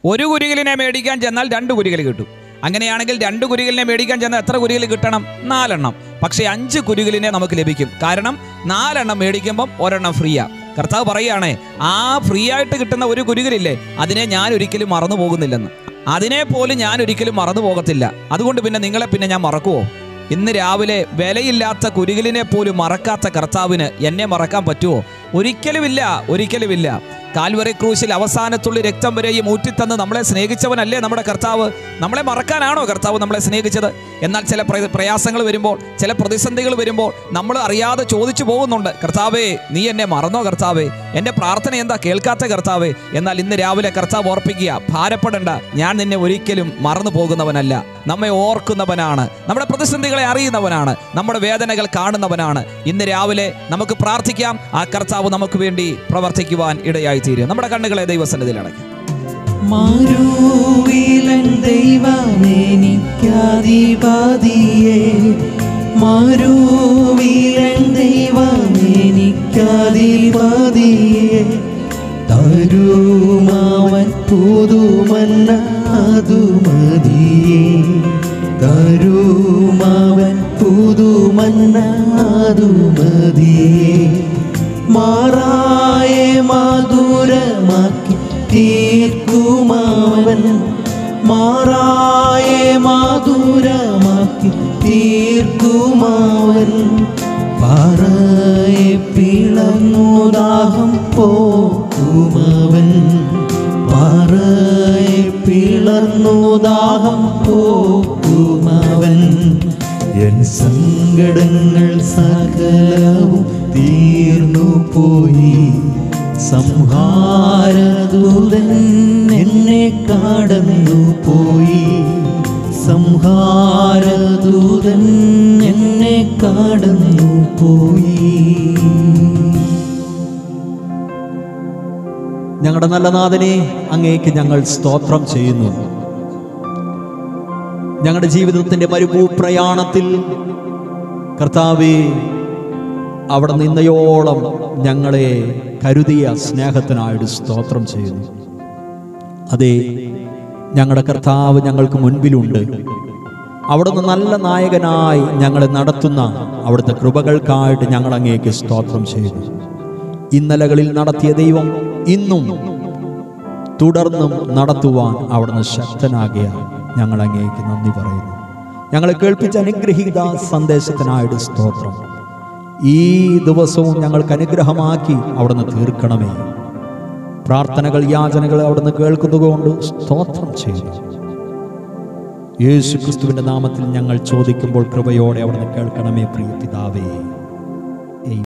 ഒരു കുരികലിനെ മേടിക്കാൻ ചെന്നാൽ രണ്ട് കുരികൽ കിട്ടും അങ്ങനെയാണെങ്കിൽ രണ്ട് കുരികലിനെ മേടിക്കാൻ ചെന്നാൽ എത്ര കുരികൽ കിട്ടണം നാലെണ്ണം പക്ഷേ അഞ്ച് കുരികലിനെ നമുക്ക് ലഭിക്കും കാരണം നാലെണ്ണം മേടിക്കുമ്പം ഒരെണ്ണം ഫ്രീയാ കർത്താവ് പറയുകയാണേ ആ ഫ്രീ ആയിട്ട് കിട്ടുന്ന ഒരു കുരുകലില്ലേ അതിനെ ഞാൻ ഒരിക്കലും മറന്നു പോകുന്നില്ലെന്ന് അതിനെ പോലും ഞാൻ ഒരിക്കലും മറന്നു പോകത്തില്ല അതുകൊണ്ട് പിന്നെ നിങ്ങളെ പിന്നെ ഞാൻ മറക്കുവോ ഇന്ന് രാവിലെ വിലയില്ലാത്ത കുരുകലിനെ പോലും മറക്കാത്ത കർത്താവിന് എന്നെ മറക്കാൻ പറ്റുമോ ഒരിക്കലുമില്ല ഒരിക്കലുമില്ല കാൽവറി ക്രൂശിൽ അവസാനത്തുള്ളി രക്തം വരെയും ഊറ്റിത്തന്ന് നമ്മളെ സ്നേഹിച്ചവനല്ലേ നമ്മുടെ കർത്താവ് നമ്മളെ മറക്കാനാണോ കർത്താവ് നമ്മളെ സ്നേഹിച്ചത് എന്നാൽ ചില പ്ര- പ്രയാസങ്ങൾ വരുമ്പോൾ ചില പ്രതിസന്ധികൾ വരുമ്പോൾ നമ്മൾ അറിയാതെ ചോദിച്ചു പോകുന്നുണ്ട് കർത്താവേ നീ എന്നെ മറന്നോ കർത്താവേ എൻ്റെ പ്രാർത്ഥന എന്താ കേൾക്കാത്ത കർത്താവേ എന്നാൽ ഇന്ന് രാവിലെ കർത്താവ് ഓർപ്പിക്കുക ഭാരപ്പെടണ്ട ഞാൻ നിന്നെ ഒരിക്കലും മറന്നു പോകുന്നവനല്ല നമ്മെ ഓർക്കുന്നവനാണ് നമ്മുടെ പ്രതിസന്ധികളെ അറിയുന്നവനാണ് നമ്മുടെ വേദനകൾ കാണുന്നവനാണ് ഇന്ന് രാവിലെ നമുക്ക് പ്രാർത്ഥിക്കാം ആ കർത്താവ് നമുക്ക് വേണ്ടി പ്രവർത്തിക്കുവാൻ ഇടയായി തീരും നമ്മുടെ കണ്ണുകളെ ദൈവസന്നിധിയിൽ അടയ്ക്കാം മാരൂവിലൻ ദൈവമെനിക്കാധിപതിയെ മാരൂവിലൻ ദൈവമെനിക്കാധിപതിയെ തരുമാവൻ പുതുമന്ന അതുമതിയെ തരുമാവൻ പുതുമന്ന അതുമതിയെ മാറായ മധുരമാക്കി തീർക്കുമാവൻ മാറായ മധുരമാക്കി തീർക്കുമാവൻ പാറയെ പിളർന്നുദാഹം പോക്കുമവൻ പാറയെ പിളർന്നുദാഹം പോക്കുമവൻ എൻ സങ്കടങ്ങൾ സകലവും തീർന്നു പോയി സംഹാരദൂതൻ എന്നെ കടന്നു പോയി സംഹാരദൂതൻ എന്നെ കടന്നു പോയി ഞങ്ങളുടെ നല്ല നാഥനെ അങ്ങേക്ക് ഞങ്ങൾ സ്തോത്രം ചെയ്യുന്നു ഞങ്ങളുടെ ജീവിതത്തിന്റെ മരുഭൂപ്രയാണത്തിൽ കർത്താവെ അവിടെ നിന്നയോളം ഞങ്ങളെ കരുതിയ സ്നേഹത്തിനായിട്ട് സ്തോത്രം ചെയ്യുന്നു അതെ ഞങ്ങളുടെ കർത്താവ് ഞങ്ങൾക്ക് മുൻപിലുണ്ട് അവിടുന്ന് നല്ല നായകനായി ഞങ്ങളെ നടത്തുന്ന അവിടുത്തെ കൃപകൾക്കായിട്ട് ഞങ്ങൾ അങ്ങേക്ക് സ്തോത്രം ചെയ്യുന്നു ഇന്നലകളിൽ നടത്തിയ ദൈവം ഇന്നും തുടർന്നും നടത്തുവാൻ അവിടുന്ന് ശക്തനാകിയ ഞങ്ങൾ അങ്ങേക്ക് നന്ദി പറയുന്നു ഞങ്ങളെ കേൾപ്പിച്ച അനുഗ്രഹീത സന്ദേശത്തിനായിട്ട് സ്തോത്രം ഈ ദിവസവും ഞങ്ങൾക്ക് അനുഗ്രഹമാക്കി അവിടുന്ന് തീർക്കണമേ പ്രാർത്ഥനകൾ യാചനകൾ അവിടുന്ന് കേൾക്കുന്നതുകൊണ്ട് സ്തോത്രം ചെയ്യുന്നു യേശു ക്രിസ്തുവിന്റെ നാമത്തിൽ ഞങ്ങൾ ചോദിക്കുമ്പോൾ കൃപയോടെ അവിടുന്ന് കേൾക്കണമേ പ്രിയ പിതാവേ